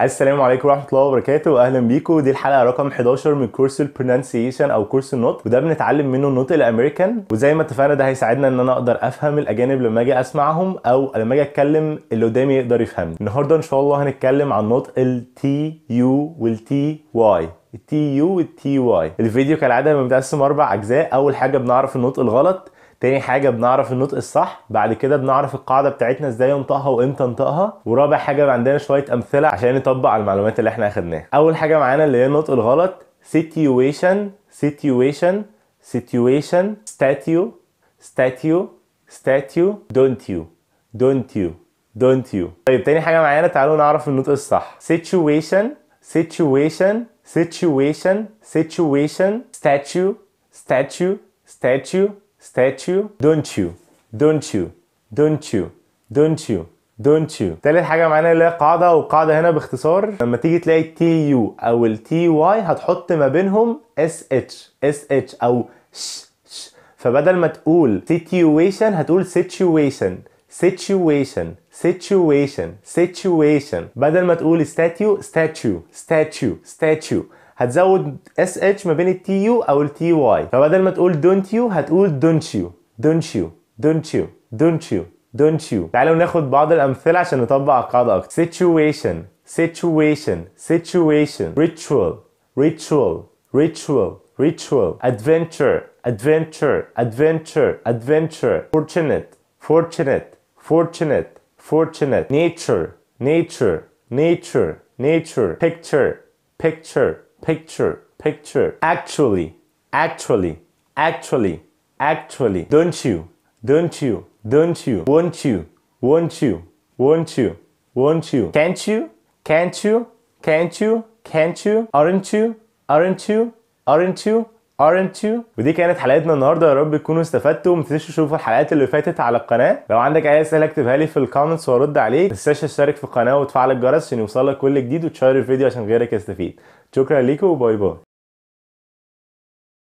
السلام عليكم ورحمه الله وبركاته واهلا بيكم دي الحلقه رقم 11 من كورس البرونانسيشن او كورس النطق وده بنتعلم منه النطق الامريكان وزي ما اتفقنا ده هيساعدنا ان انا اقدر افهم الاجانب لما اجي اسمعهم او لما اجي اتكلم اللي قدامي يقدر يفهمني النهارده ان شاء الله هنتكلم عن نطق التي يو والتي واي التي يو والتي واي الفيديو كالعاده متقسم اربع اجزاء اول حاجه بنعرف النطق الغلط تاني حاجة بنعرف النطق الصح بعد كده بنعرف القاعدة بتاعتنا ازاي ننطقها وامتى ننطقها ورابع حاجة عندنا شوية امثلة عشان نطبق على المعلومات اللي احنا اخدناها اول حاجة معانا اللي هي النطق الغلط situation situation situation statue statue statue don't you don't you don't you طيب تاني حاجة معانا تعالوا نعرف النطق الصح situation situation situation situation statue statue statue statue don't you don't you don't you don't you don't you تالت حاجة معانا اللي هي قاعدة والقاعدة هنا باختصار لما تيجي تلاقي تي يو أو التي واي هتحط ما بينهم اس اتش اس اتش أو ش ش فبدل ما تقول situation هتقول situation situation situation situation بدل ما تقول statue statue statue statue هتزود اس اتش ما بين التي يو او التي واي فبدل ما تقول دونت يو هتقول دونت يو دونت يو دونت يو دونت يو دونت يو تعالوا ناخد بعض الامثله عشان نطبق على القاعده اكتر situation situation situation ritual ritual ritual ritual adventure adventure adventure adventure fortunate fortunate fortunate fortunate nature nature nature nature picture picture picture, picture. Actually, actually, actually, actually. Don't you, don't you, don't you, won't you, won't you, won't you, won't you. Can't you, can't you, can't you, can't you, aren't you, aren't you, aren't you, aren't you ودي كانت حلقتنا النهارده يا رب تكونوا استفدتوا وما تنسوش تشوفوا الحلقات اللي فاتت على القناه لو عندك اي اسئله اكتبها لي في الكومنتس وارد عليك ما تنساش تشترك في القناه وتفعل الجرس عشان يوصلك كل جديد وتشير الفيديو عشان غيرك يستفيد شكرا ليكم وباي باي